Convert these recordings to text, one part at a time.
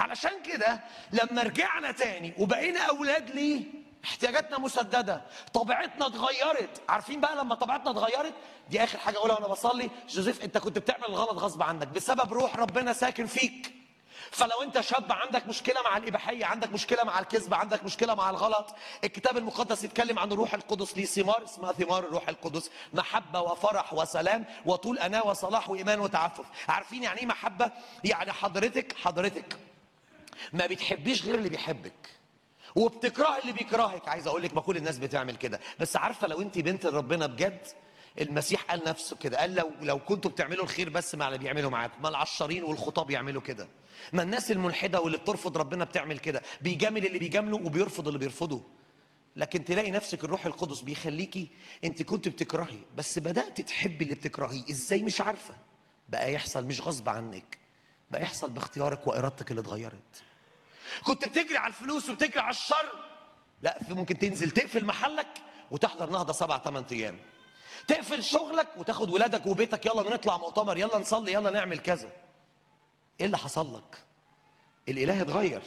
علشان كده لما رجعنا تاني وبقينا اولاد ليه احتياجاتنا مسدده طبيعتنا اتغيرت عارفين بقى لما طبيعتنا اتغيرت دي اخر حاجه اقولها وانا بصلي جوزيف انت كنت بتعمل الغلط غصب عنك بسبب روح ربنا ساكن فيك فلو انت شاب عندك مشكله مع الاباحيه عندك مشكله مع الكذب عندك مشكله مع الغلط الكتاب المقدس يتكلم عن الروح القدس ليه ثمار اسمها ثمار الروح القدس محبه وفرح وسلام وطول انا وصلاح وايمان وتعفف عارفين يعني ايه محبه يعني حضرتك حضرتك ما بتحبيش غير اللي بيحبك وبتكره اللي بيكرهك عايز اقول لك ما كل الناس بتعمل كده بس عارفه لو انت بنت ربنا بجد المسيح قال نفسه كده قال لو لو كنتوا بتعملوا الخير بس مع اللي بيعملوا معاكم ما العشارين والخطاب يعملوا كده ما الناس الملحده واللي بترفض ربنا بتعمل كده بيجامل اللي بيجامله وبيرفض اللي بيرفضه لكن تلاقي نفسك الروح القدس بيخليكي انت كنت بتكرهي بس بدات تحبي اللي بتكرهيه ازاي مش عارفه بقى يحصل مش غصب عنك بقى يحصل باختيارك وارادتك اللي اتغيرت كنت بتجري على الفلوس وبتجري على الشر لا في ممكن تنزل تقفل محلك وتحضر نهضه سبع ثمان ايام تقفل شغلك وتاخد ولادك وبيتك يلا نطلع مؤتمر يلا نصلي يلا نعمل كذا ايه اللي حصل لك الاله اتغير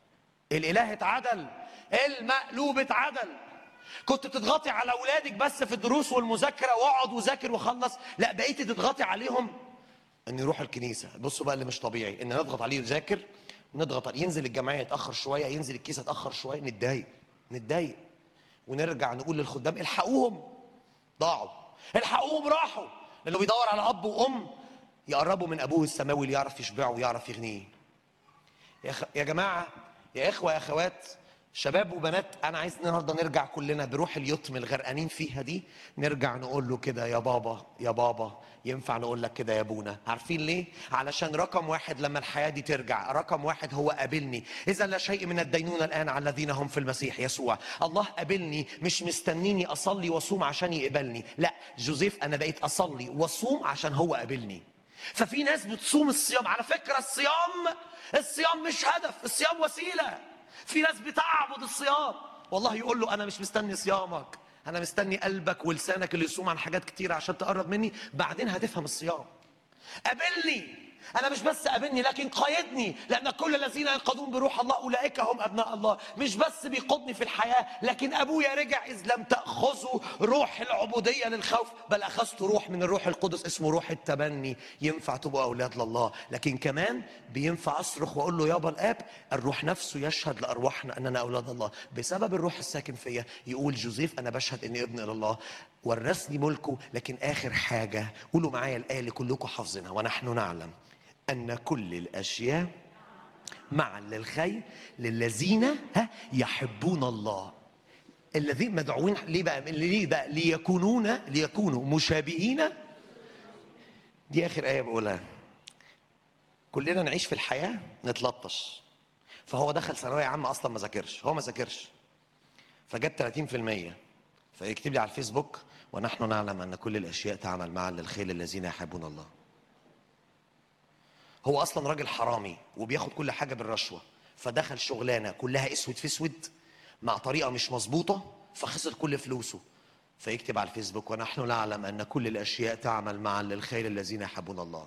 الاله اتعدل المقلوب اتعدل كنت بتضغطي على اولادك بس في الدروس والمذاكره واقعد وذاكر وخلص لا بقيتي تضغطي عليهم ان يروح الكنيسه بصوا بقى اللي مش طبيعي ان نضغط عليه يذاكر نضغط عليه ينزل الجمعيه يتاخر شويه ينزل الكيس يتاخر شويه نتضايق نتضايق ونرجع نقول للخدام الحقوهم ضاعوا الحقوهم راحوا لانه بيدور على اب وام يقربوا من ابوه السماوي اللي يعرف يشبعه ويعرف يغنيه يا, خ... يا جماعه يا اخوه يا اخوات شباب وبنات انا عايز النهارده نرجع كلنا بروح اليتم الغرقانين فيها دي نرجع نقول له كده يا بابا يا بابا ينفع نقول لك كده يا ابونا عارفين ليه علشان رقم واحد لما الحياه دي ترجع رقم واحد هو قابلني اذا لا شيء من الدينونه الان على الذين هم في المسيح يسوع الله قابلني مش مستنيني اصلي واصوم عشان يقبلني لا جوزيف انا بقيت اصلي واصوم عشان هو قابلني ففي ناس بتصوم الصيام على فكره الصيام الصيام مش هدف الصيام وسيله في ناس بتعبد الصيام والله يقول له انا مش مستني صيامك انا مستني قلبك ولسانك اللي يصوم عن حاجات كتير عشان تقرب مني بعدين هتفهم الصيام قابلني انا مش بس قابلني لكن قايدني لان كل الذين ينقضون بروح الله اولئك هم ابناء الله مش بس بيقودني في الحياه لكن ابويا رجع اذ لم تاخذوا روح العبوديه للخوف بل اخذت روح من الروح القدس اسمه روح التبني ينفع تبقوا اولاد لله لكن كمان بينفع اصرخ واقول له يابا الاب الروح نفسه يشهد لارواحنا اننا اولاد الله بسبب الروح الساكن فيا يقول جوزيف انا بشهد اني ابن لله ورثني ملكه لكن اخر حاجه قولوا معايا الايه اللي كلكم حافظينها ونحن نعلم أن كل الأشياء معا للخير للذين ها يحبون الله الذين مدعوين ليه بقى ليه بقى ليكونون ليكونوا مشابهين دي آخر آية بقولها كلنا نعيش في الحياة نتلطش فهو دخل ثانوية عامة أصلا ما ذاكرش هو ما ذاكرش فجاب 30% فيكتب لي على الفيسبوك ونحن نعلم أن كل الأشياء تعمل معا للخير للذين يحبون الله هو اصلا راجل حرامي وبياخد كل حاجه بالرشوه فدخل شغلانه كلها اسود في اسود مع طريقه مش مظبوطه فخسر كل فلوسه فيكتب على الفيسبوك ونحن نعلم ان كل الاشياء تعمل معا للخير الذين يحبون الله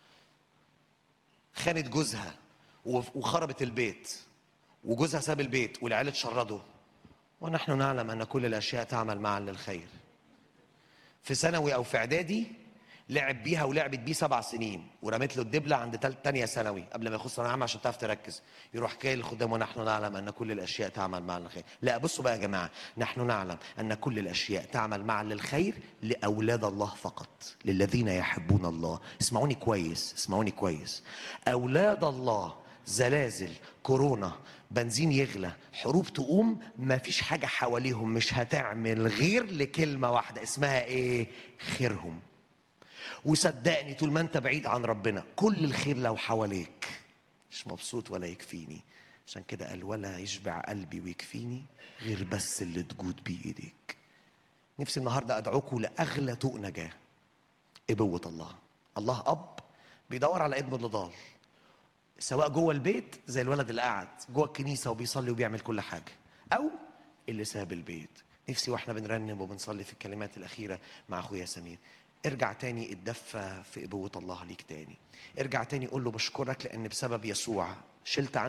خانت جوزها وخربت البيت وجوزها ساب البيت والعيال اتشردوا ونحن نعلم ان كل الاشياء تعمل معا للخير في ثانوي او في اعدادي لعب بيها ولعبت بيه سبع سنين ورمت له الدبله عند تل... تانية ثانوي قبل ما يخش ثانويه عامه عشان تعرف تركز يروح جاي للخدام ونحن نعلم ان كل الاشياء تعمل معا للخير لا بصوا بقى يا جماعه نحن نعلم ان كل الاشياء تعمل معا للخير لاولاد الله فقط للذين يحبون الله اسمعوني كويس اسمعوني كويس اولاد الله زلازل كورونا بنزين يغلى حروب تقوم ما فيش حاجه حواليهم مش هتعمل غير لكلمه واحده اسمها ايه خيرهم وصدقني طول ما انت بعيد عن ربنا كل الخير لو حواليك مش مبسوط ولا يكفيني عشان كده قال ولا يشبع قلبي ويكفيني غير بس اللي تجود بيه ايديك نفسي النهارده ادعوكم لاغلى طوق نجاه ابوه الله الله اب بيدور على ابنه اللي ضال سواء جوه البيت زي الولد اللي قاعد جوه الكنيسه وبيصلي وبيعمل كل حاجه او اللي ساب البيت نفسي واحنا بنرنم وبنصلي في الكلمات الاخيره مع اخويا سمير ارجع تاني اتدفى في ابوه الله ليك تاني ارجع تاني قول له بشكرك لان بسبب يسوع شلت